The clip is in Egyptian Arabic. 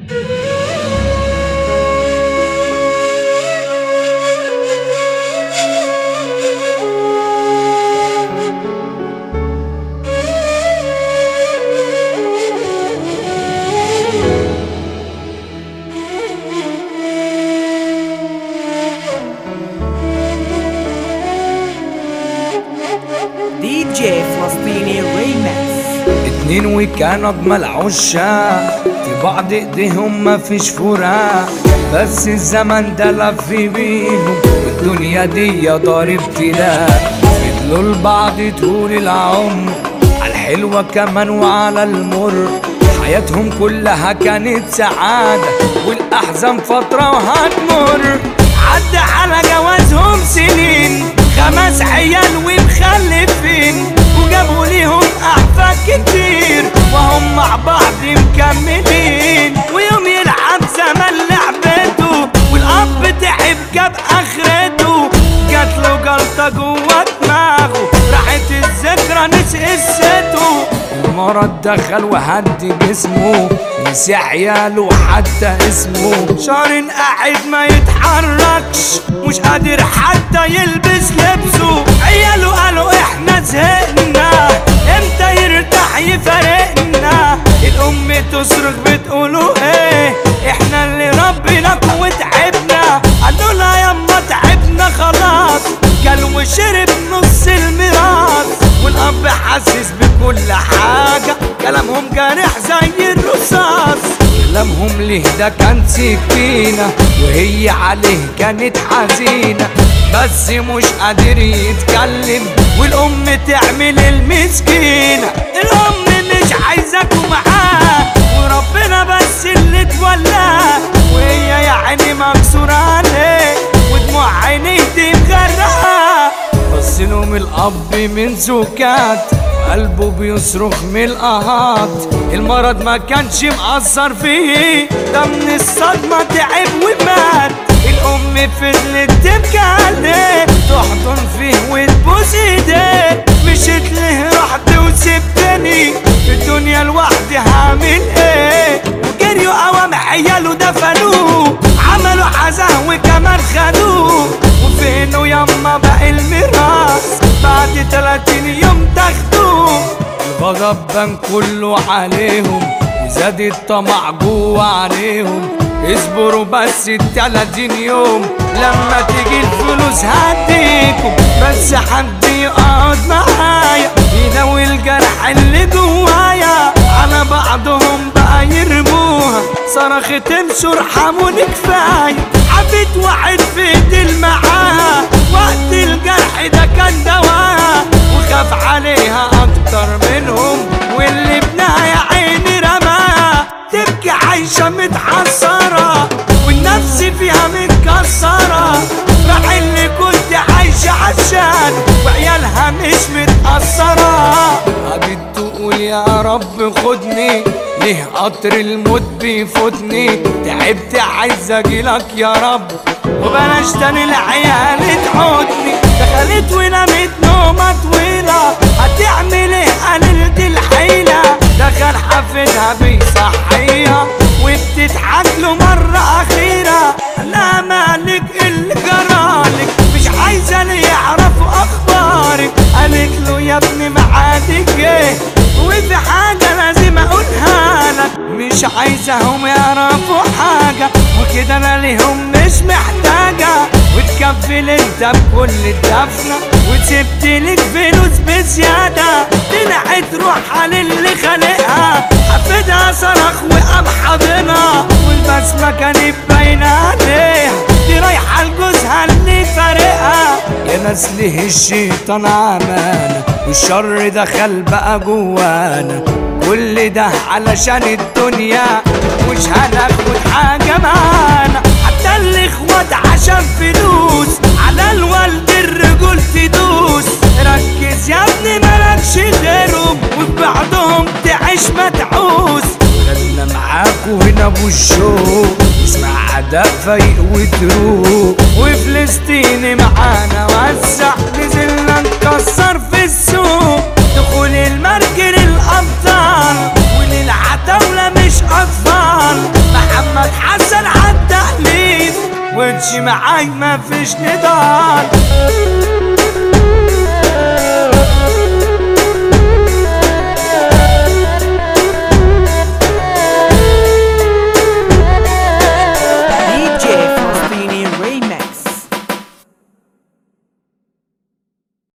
دي جي فلسطيني ريمكس اتنين وكان اجمل عشاق في بعض ايديهم مفيش فراق بس الزمن ده لف بيهم والدنيا دي دار ابتلاء فضلوا لبعض طول العمر على الحلوة كمان وعلى المر حياتهم كلها كانت سعادة والأحزان فترة وهتمر عدى على جوازهم سنين خمس عيال ومخلفين وجابوا ليهم أحفاد كتير وهم مع بعض مكملين ويوم يلعب زمن لعبته والأب تعب جاب آخرته جات له جلطة جوه دماغه راحت الذكرى نسي قصته المرض دخل وهد جسمه نسي عياله حتى اسمه شهر قاعد ما يتحركش مش قادر حتى يلبس لبسه عياله قالوا احنا زهقنا امتى يرتاح يفارقنا الام تصرخ بتقولوا ايه احنا اللي ربنا وتعبنا قالوا لها يما تعبنا خلاص كل وشرب نص الميراث والاب حاسس بكل حاجة كلامهم جارح زي الرصاص كلامهم ليه ده كان سكينة وهي عليه كانت حزينة بس مش قادر يتكلم والام تعمل المسكينة الام مش عايزاكوا معاه وربنا بس اللي تولاه وهي يعني مكسورة عليه ودموع عينيه دي مغرقة بص لهم الاب من سكات قلبه بيصرخ من القهات المرض ما كانش مأثر فيه ده من الصدمة تعب ومات الأم فضلت تبكي عليه تحضن فيه وتبوس ايديه مشيت له رحت وسبتني في الدنيا لوحدي هعمل ايه وجريوا قوام عياله دفنوه عملوا عزاه وكمان خدوه وفينه يما باقي الميراث بعد 30 يوم تاخدوه الغضب بان كله عليهم وزاد الطمع جوه عليهم اصبروا بس التلاتين يوم لما تيجي الفلوس هديكم بس حد يقعد معايا يداوي الجرح اللي جوايا على بعضهم بقى يرموها صرخت امشوا ارحموني كفايه حبيت واحد في ايدي معاها وقت الجرح ده كان دواها وخاف عليها اكتر منهم واللي ابنها يا عيني رماها تبكي عايشة متحسرة والنفس فيها متكسرة راح اللي كنت عايشة عشان وعيالها مش متأثرة قعدت تقول يا رب خدني ليه قطر الموت بيفوتني تعبت عايز اجيلك يا رب وبلاش تاني العيال تعودني دخلت ونامت نومة طويلة هتعمل ايه قللت الحيلة دخل حفيدها بيصحيها وبتضحك له مرة أخيرة لا مالك اللي جرالك مش عايزة اللي يعرفوا أخبارك قالت له يا ابني معادك ايه وفي حاجة لازم أقولها لك مش عايزهم يعرفوا حاجة وكده أنا ليهم مش محتاجة وتكفل انت بكل الدفنة وسبت لك فلوس بزيادة طلعت روحها للي خلقها حفيدها صرخ وقام حاضنها والبسمة كانت باينة عليها دي رايحة لجوزها اللي فارقها يا ناس ليه الشيطان عمانا والشر دخل بقى جوانا كل ده علشان الدنيا مش هناخد حاجة معانا حتى الاخوات عشان فلوس على الوالد الرجول تدوس ركز يا ابني مالكش غيرهم وفي بعضهم تعيش متعوس خلنا معاكوا هنا ابو الشوق اسمع عداء فايق وتروق وفلسطيني معانا وسع نزلنا نكسر في السوق دخول المركن الابطال وللعتاولة مش اطفال محمد تمشي معاي مفيش نضال